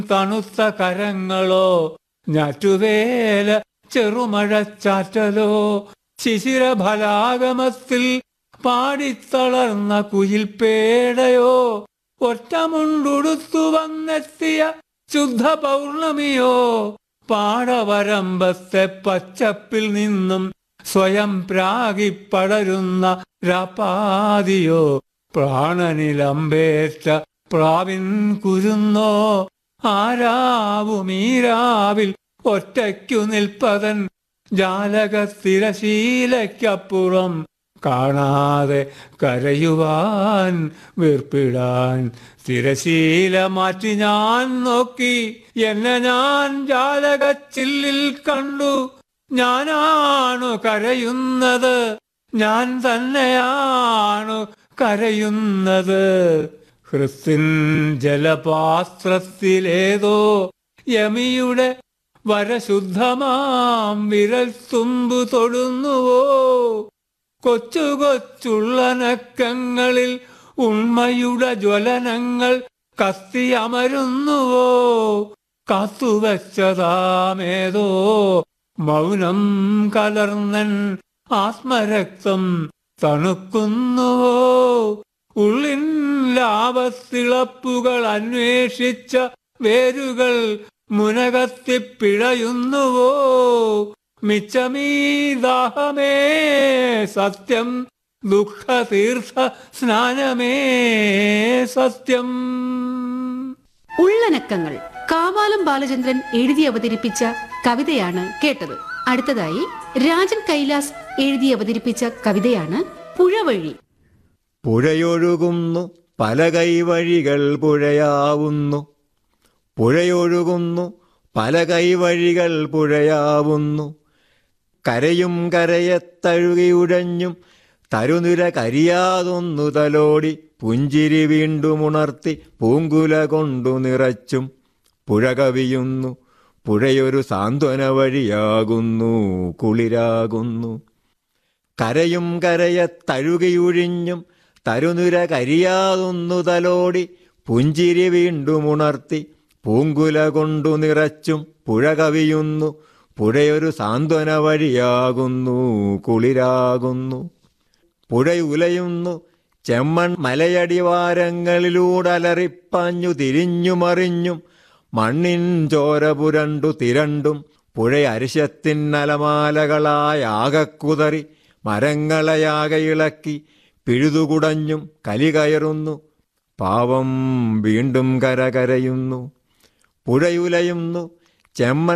തണുത്ത കരങ്ങളോ ഞാറ്റുവേല ചെറുമഴച്ചാറ്റലോ ശിശിരഫലാഗമത്തിൽ പാടിത്തളർന്ന കുയിൽപ്പേടയോ ഒറ്റമുണ്ടുടുത്തു വന്നെത്തിയ ശുദ്ധ പൗർണമിയോ പാടവരമ്പത്തെ പച്ചപ്പിൽ നിന്നും സ്വയം പ്രാഗിപ്പടരുന്ന രാപ്പാതിയോ പ്രാണനിലമ്പേറ്റ പ്രാവിൻ കുരുന്നോ ആരാവുമീരാവിൽ ഒറ്റയ്ക്കു നിൽപ്പതൻ ജാലകത്തിരശീലയ്ക്കപ്പുറം കാണാതെ കരയുവാൻ വീർപ്പിടാൻ തിരശീല മാറ്റി ഞാൻ നോക്കി എന്നെ ഞാൻ ജാലകച്ചില്ലിൽ കണ്ടു ഞാനാണു കരയുന്നത് ഞാൻ തന്നെയാണു കരയുന്നത് ക്രിസ്ത്യൻ ജലപാത്രത്തിലേതോ യമിയുടെ വരശുദ്ധമാം വിരൽ തുമ്പു തൊടുന്നുവോ കൊച്ചു കൊച്ചുള്ള നക്കങ്ങളിൽ ഉണ്മയുടെ ജ്വലനങ്ങൾ കത്തിയമരുന്നുവോ കാത്തുവച്ചതാമേതോ മൗനം കലർന്നൻ ആത്മരക്തം തണുക്കുന്നുവോ ഉള്ളിൻ ലാഭത്തിളപ്പുകൾ അന്വേഷിച്ച വേരുകൾ മുനകത്തിപ്പിഴയുന്നുവോ മിച്ചമീ ദാഹമേ സത്യം ദുഃഖതീർത്ഥ സ്നാനമേ സത്യം ഉള്ളനക്കങ്ങൾ കാവാലം ബാലചന്ദ്രൻ എഴുതി അവതരിപ്പിച്ച കവിതയാണ് കേട്ടത് അടുത്തതായി രാജൻ കൈലാസ് എഴുതി അവതരിപ്പിച്ച കവിതയാണ് പുഴവഴി പുഴയൊഴുകുന്നു പല കൈവഴികൾ പുഴയാവുന്നു പുഴയൊഴുകുന്നു പല കൈവഴികൾ പുഴയാവുന്നു കരയും കരയത്തഴുകി ഉഴഞ്ഞും തരുനിര കരിയാതൊന്നു തലോടി പുഞ്ചിരി വീണ്ടുമുണർത്തി പൂങ്കുല കൊണ്ടു നിറച്ചും പുഴ കവിയുന്നു പുഴയൊരു സാന്ത്വന വഴിയാകുന്നു കുളിരാകുന്നു കരയും കരയത്തഴുകിയുഴിഞ്ഞും തരുനിര കരിയാതൊന്നു തലോടി പുഞ്ചിരി വീണ്ടുമുണർത്തി പൂങ്കുല കൊണ്ടു നിറച്ചും പുഴ കവിയുന്നു പുഴയൊരു സാന്ത്വന വഴിയാകുന്നു കുളിരാകുന്നു പുഴയുലയുന്നു ചെമ്മൺ മലയടിവാരങ്ങളിലൂടലറിപ്പാഞ്ഞു തിരിഞ്ഞുമറിഞ്ഞും മണ്ണിൻ ചോര പുരണ്ടു തിരണ്ടും പുഴ അരിശത്തിന്നലമാലകളായ ആകക്കുതറി മരങ്ങളെയാകെ ഇളക്കി പിഴുതുകുടഞ്ഞും കലി കയറുന്നു പാവം വീണ്ടും കരകരയുന്നു പുഴയുലയുന്നു ചെമ്മൺ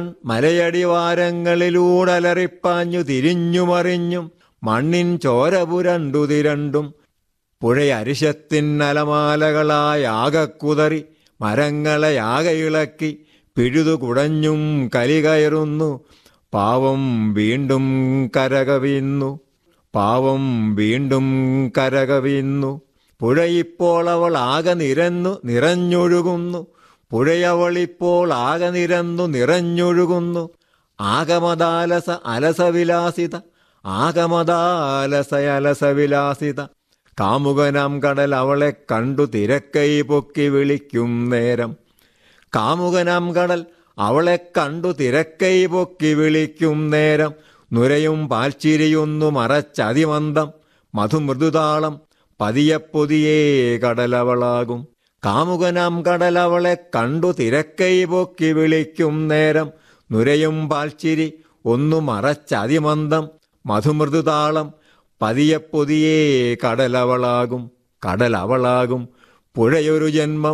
മലയടിവാരങ്ങളിലൂടലറിപ്പാഞ്ഞു തിരിഞ്ഞുമറിഞ്ഞും മണ്ണിൻ ചോര പുരണ്ടു തിരണ്ടും പുഴ അരിശത്തിന്നലമാലകളായ ആകക്കുതറി മരങ്ങളെയാകെ ഇളക്കി പിഴുതുകുടഞ്ഞും കലി കയറുന്നു പാവം വീണ്ടും കരകവിയുന്നു പാവം വീണ്ടും കരകവിയുന്നു പുഴയിപ്പോൾ അവൾ ആകെ നിരന്നു നിറഞ്ഞൊഴുകുന്നു പുഴയവളിപ്പോൾ ആകെ നിരന്നു നിറഞ്ഞൊഴുകുന്നു ആഗമദാലസ അലസവിലാസിത ആഗമദാലസ അലസവിലാസിത കാമുകനാം കടൽ അവളെ കണ്ടു തിരക്കൈ പൊക്കി വിളിക്കും നേരം കാമുകനാം കടൽ അവളെ കണ്ടു തിരക്കൈ പൊക്കി വിളിക്കും നേരം നുരയും പാൽച്ചിരിയൊന്നു മറച്ചതിമന്ദം മധുമൃദുതാളം പതിയെ പൊതിയേ കടലവളാകും കാമുകനാം കടലവളെ കണ്ടു തിരക്കൈ പൊക്കി വിളിക്കും നേരം നുരയും പാൽച്ചിരി ഒന്നു മറച്ചതിമന്ദം മധുമൃദുതാളം പതിയെ പൊതിയേ കടലവളാകും കടലവളാകും പുഴയൊരു ജന്മം